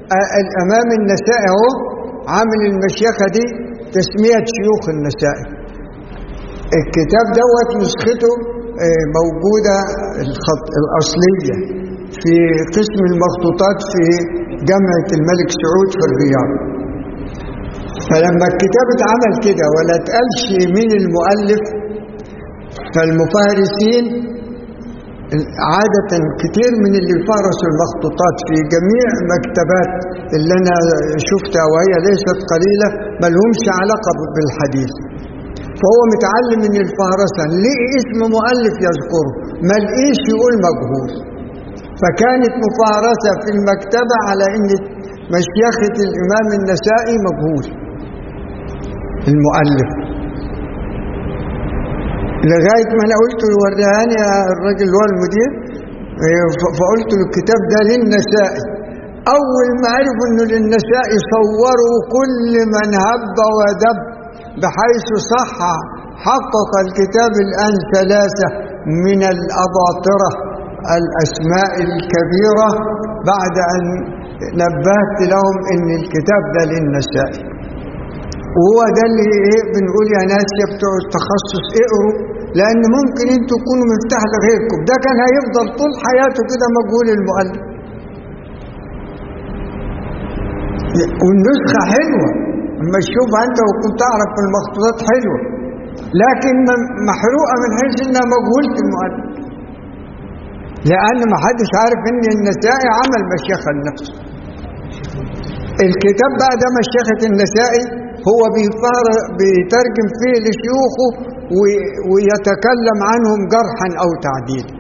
الأمام النسائي اهو عامل المشيخة دي تسمية شيوخ النسائي الكتاب دوت نسخته آه، موجودة الخط الأصلية في قسم المخطوطات في جامعة الملك سعود في الرياض فلما الكتاب اتعمل كده ولا اتقالش مين المؤلف فالمفارسين عادة كتير من اللي فارسوا المخطوطات في جميع مكتبات اللي أنا شفتها وهي ليست قليلة ملهمش علاقة بالحديث فهو متعلم من الفهرسة ليه اسم مؤلف يذكره ما لقيش يقول مجهول فكانت مفارسة في المكتبة على ان مشيخة الإمام النسائي مجهول المؤلف لغاية ما أنا قلت له وريهاني يا الراجل اللي هو المدير إيه، ف- فقلت له الكتاب ده للنسائي أول ما عرفوا إنه للنسائي صوروا كل من هب ودب بحيث صح حقق الكتاب الآن ثلاثة من الأباطرة الأسماء الكبيرة بعد أن نبهت لهم إن الكتاب ده للنسائي وهو ده اللي ايه بنقول يا ناس يا بتوع التخصص اقروا لان ممكن انتوا تكونوا مفتاح لغيركم ده كان هيفضل طول حياته كده مجهول المؤلف والنسخة حلوة اما تشوفها انت وكنت تعرف في المخطوطات حلوة لكن م- محروقة من حيث انها مجهولة المؤلف لان ما حدش عارف ان النسائي عمل مشيخة لنفسه الكتاب بقى ده مشيخة النسائي هو بيفار- بيترجم فيه لشيوخه وي- ويتكلم عنهم جرحا أو تعديلا